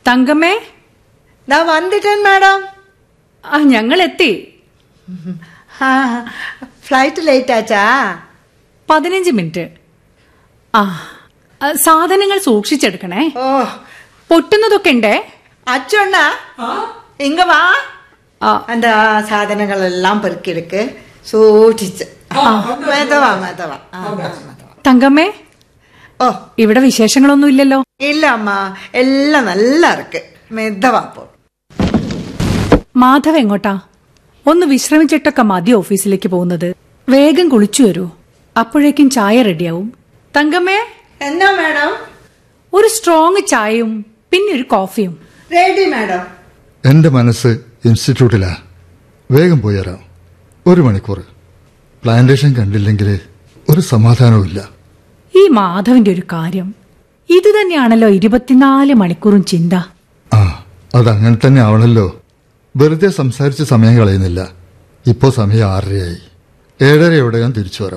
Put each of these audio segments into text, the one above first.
തങ്കമ്മേ ദാ വന്നിട്ടൻ മാഡം ആ ഞങ്ങൾ എത്തി ആ ഫ്ലൈറ്റ് ലേറ്റ് ആച്ചാ പതിനഞ്ച് മിനിറ്റ് ആ ആ, സാധനങ്ങൾ സൂക്ഷിച്ചെടുക്കണേ ഓ പൊട്ടുന്നതൊക്കെ ഉണ്ടേ അച്ഛണ്ണ ഇങ്ങ വാ ആ அந்த സാധനങ്ങളെല്ലാം പെറുക്കിയെടുക്ക് സൂക്ഷിച്ച് മെതവാ മെതവാ ആ, ആ, മെതവാ. തങ്കമ്മേ ഓ ഇവിടെ വിശേഷങ്ങളൊന്നും ഇല്ലല്ലോ ഇല്ല അമ്മ എല്ലാം നല്ല ഇருக்கு മെതവാ പോ മാധവ് എങ്ങോട്ടാ ഒന്ന് വിശ്രമിച്ചിട്ടൊക്കെ മതി ഓഫീസിലേക്ക് പോകുന്നത് വേഗം കുളിച്ചു വരൂ അപ്പോഴേക്കും ചായ റെഡിയാവും തങ്കമ്മേ എന്നാ മാഡം ഒരു സ്ട്രോങ് ചായയും പിന്നെ ഒരു കോഫിയും റെഡി മാഡം എന്റെ മനസ്സ് ഇൻസ്റ്റിറ്റ്യൂട്ടിലാ വേഗം പോയി വരാം ഒരു മണിക്കൂർ പ്ലാന്റേഷൻ കണ്ടില്ലെങ്കിൽ ഒരു സമാധാനവുമില്ല ഈ മാധവിന്റെ ഒരു കാര്യം ഇത് തന്നെയാണല്ലോ ഇരുപത്തിനാല് മണിക്കൂറും ചിന്ത ആ അതങ്ങനെ തന്നെ ആവണല്ലോ വെറുതെ സംസാരിച്ച് സമയം കളയുന്നില്ല ഇപ്പോ സമയം ആറരയായി ഏഴരയോടെ ഞാൻ തിരിച്ചു വരാം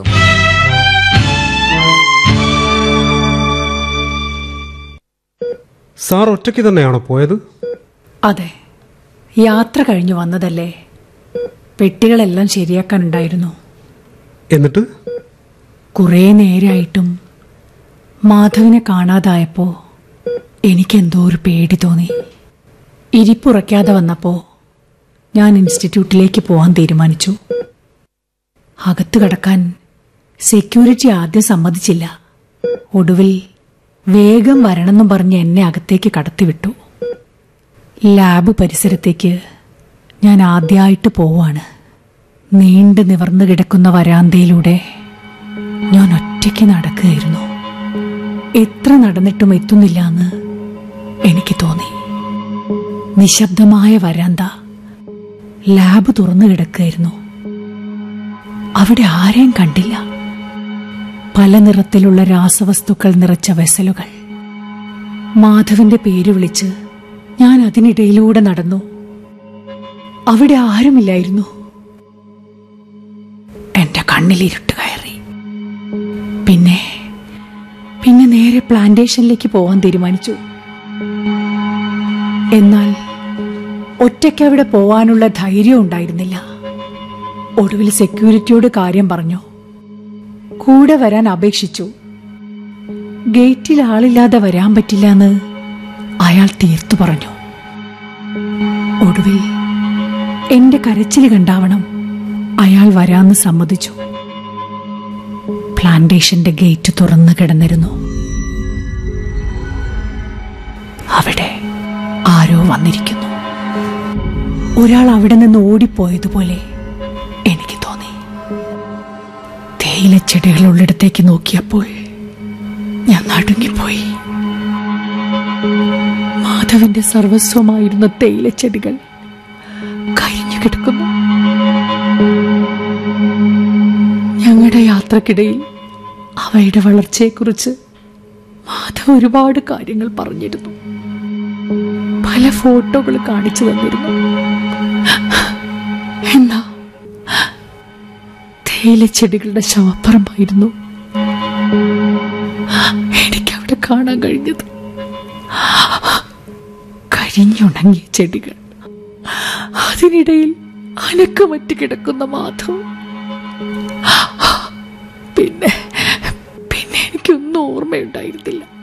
സാർ ഒറ്റയ്ക്ക് തന്നെയാണോ പോയത് അതെ യാത്ര കഴിഞ്ഞു വന്നതല്ലേ പെട്ടികളെല്ലാം ശരിയാക്കാനുണ്ടായിരുന്നു എന്നിട്ട് കുറേ നേരായിട്ടും മാധവിനെ കാണാതായപ്പോ എനിക്കെന്തോ ഒരു പേടി തോന്നി ഇരിപ്പുറയ്ക്കാതെ വന്നപ്പോ ഞാൻ ഇൻസ്റ്റിറ്റ്യൂട്ടിലേക്ക് പോകാൻ തീരുമാനിച്ചു അകത്ത് കടക്കാൻ സെക്യൂരിറ്റി ആദ്യം സമ്മതിച്ചില്ല ഒടുവിൽ വേഗം വരണമെന്നും പറഞ്ഞ് എന്നെ അകത്തേക്ക് കടത്തിവിട്ടു ലാബ് പരിസരത്തേക്ക് ഞാൻ ആദ്യമായിട്ട് പോവാണ് നീണ്ടു നിവർന്നു കിടക്കുന്ന വരാന്തയിലൂടെ ഞാൻ ഒറ്റയ്ക്ക് നടക്കുകയായിരുന്നു എത്ര നടന്നിട്ടും എത്തുന്നില്ല എന്ന് എനിക്ക് തോന്നി നിശബ്ദമായ വരാന്ത ലാബ് തുറന്നു കിടക്കുകയായിരുന്നു അവിടെ ആരെയും കണ്ടില്ല പല നിറത്തിലുള്ള രാസവസ്തുക്കൾ നിറച്ച വെസലുകൾ മാധവിന്റെ പേര് വിളിച്ച് ഞാൻ അതിനിടയിലൂടെ നടന്നു അവിടെ ആരുമില്ലായിരുന്നു എന്റെ കണ്ണിൽ ഇരുട്ട് കയറി പിന്നെ പിന്നെ നേരെ പ്ലാന്റേഷനിലേക്ക് പോവാൻ തീരുമാനിച്ചു എന്നാൽ ഒറ്റയ്ക്ക് അവിടെ പോവാനുള്ള ധൈര്യം ഉണ്ടായിരുന്നില്ല ഒടുവിൽ സെക്യൂരിറ്റിയോട് കാര്യം പറഞ്ഞു കൂടെ വരാൻ അപേക്ഷിച്ചു ഗേറ്റിൽ ആളില്ലാതെ വരാൻ പറ്റില്ല എന്ന് അയാൾ തീർത്തു പറഞ്ഞു ഒടുവിൽ എന്റെ കരച്ചിൽ കണ്ടാവണം അയാൾ വരാന്ന് സമ്മതിച്ചു പ്ലാന്റേഷന്റെ ഗേറ്റ് തുറന്നു കിടന്നിരുന്നു അവിടെ ആരോ വന്നിരിക്കുന്നു ഒരാൾ അവിടെ നിന്ന് ഓടിപ്പോയതുപോലെ എനിക്ക് തോന്നി തേയിലച്ചെടികളുള്ളിടത്തേക്ക് നോക്കിയപ്പോൾ ഞാൻ നടുങ്ങിപ്പോയി മാധവന്റെ സർവസ്വമായിരുന്ന തേയിലച്ചെടികൾ കരിഞ്ഞു കിടക്കുന്നു ഞങ്ങളുടെ യാത്രക്കിടയിൽ അവയുടെ വളർച്ചയെക്കുറിച്ച് മാധവ് ഒരുപാട് കാര്യങ്ങൾ പറഞ്ഞിരുന്നു പല ഫോട്ടോകൾ കാണിച്ചു തന്നിരുന്നു എന്നാ തേയിലച്ചെടികളുടെ ശവപ്പറമ്പായിരുന്നു എനിക്ക് അവിടെ കാണാൻ കഴിഞ്ഞത് കരിഞ്ഞുണങ്ങിയ ചെടികൾ അതിനിടയിൽ അനക്കമറ്റ് കിടക്കുന്ന മാധവ് പിന്നെ പിന്നെ എനിക്കൊന്നും ഓർമ്മയുണ്ടായിരുന്നില്ല